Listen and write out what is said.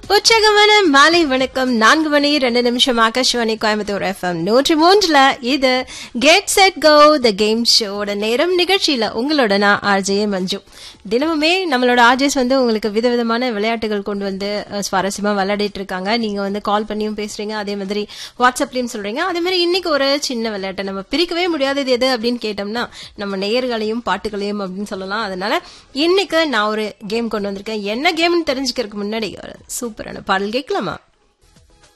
உற்சாகமான மாலை வணக்கம் நான்கு மணி ரெண்டு நிமிஷம் ஆகாஷ்வாணி கோயம்புத்தூர் எஃப்எம் நூற்றி மூன்றுல இது get set go the game ஷோட நேரம் நிகழ்ச்சியில உங்களோட நான் ஆர்ஜே மஞ்சு தினமுமே நம்மளோட ஆர்ஜேஸ் வந்து உங்களுக்கு விதவிதமான விளையாட்டுகள் கொண்டு வந்து அஹ், சுவாரஸ்யமா விளையாடிட்டு இருக்காங்க நீங்க வந்து கால் பண்ணியும் பேசுறீங்க அதே மாதிரி வாட்ஸ்அப்லயும் சொல்றீங்க அதே மாதிரி இன்னைக்கு ஒரு சின்ன விளையாட்டு நம்ம பிரிக்கவே முடியாதது எது அப்படின்னு கேட்டோம்னா நம்ம நேயர்களையும் பாட்டுகளையும் அப்படின்னு சொல்லலாம் அதனால இன்னைக்கு நான் ஒரு கேம் கொண்டு வந்திருக்கேன் என்ன கேம்னு தெரிஞ்சுக்கிறதுக்கு முன்னாடி ஒரு சூப்பரான பாடல் கேட்கலாமா